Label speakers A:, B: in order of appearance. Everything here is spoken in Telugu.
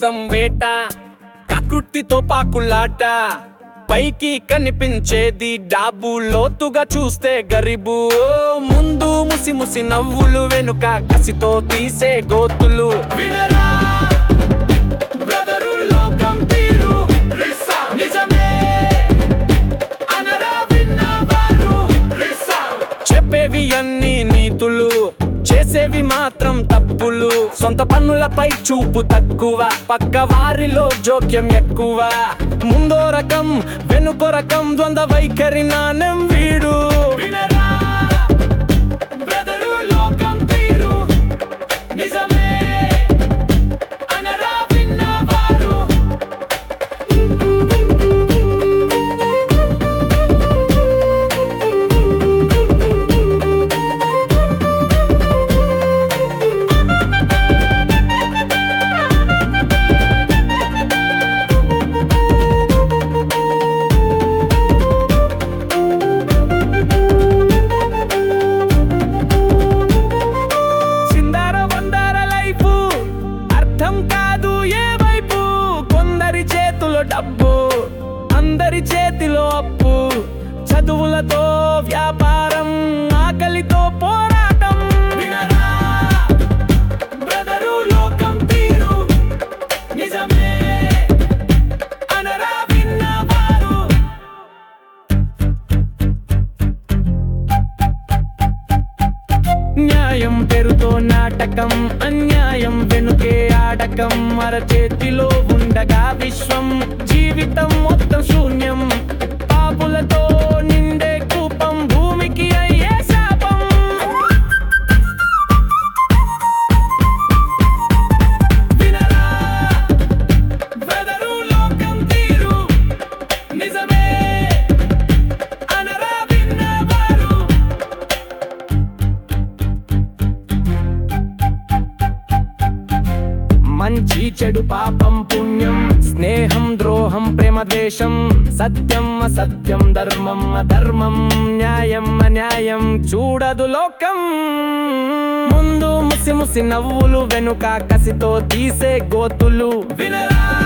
A: కోసం వేట కకృతితో పాకులాట పైకి కనిపించేది డాబు లోతుగా చూస్తే గరిబు ఓ, ముందు ముసి ముసి నవ్వులు వెనుక కసితో తీసే గోతులు వినరా బ్రదరు లోకం తీరు రిస్సా నిజమే అనరా విన్నవారు రిస్సా చెప్పేవి అన్ని నీతులు చేసేవి మాత్రం తప్పులు సొంత పన్నులపై చూపు తక్కువ పక్క వారిలో జోక్యం ఎక్కువ ముందో రకం వెనుకో రకం ద్వంద్వ వైఖరి నాణ్యం వీడు వినరా బ్రదరు లోకం తీరు నిజమే అనరా విన్నవారు చిందర వందర లైఫ్ అర్థం కాదు ఏ వైపు కొందరి చేతిలో డబ్బు అందరి చేతిలో అప్పు చదువులతో వ్యాపారం ఆకలితో పోరాటం వినరా బ్రదరు లోకం తీరు నిజమే అనరా విన్నవారు న్యాయం పేరుతో నాటకం అన్యాయం వెనుకే ఆడకం మర చేతిలో ఉండగా విశ్వం జీవితం మొత్తం శూన్యం పాపులతో నిండే కూపం భూమికి అయ్యే శాపం వినరా వెదరు లోకం తీరు నిజమే అనరా విన్నవారు మంచి చెడు పాపం పుణ్యం స్నేహం ద్రోహం ప్రేమ ద్వేషం సత్యం అసత్యం ధర్మం అధర్మం న్యాయం అన్యాయం చూడదు లోకం ముందు ముసి ముసి నవ్వులు వెనుక కసితో తీసే గోతులు వినరా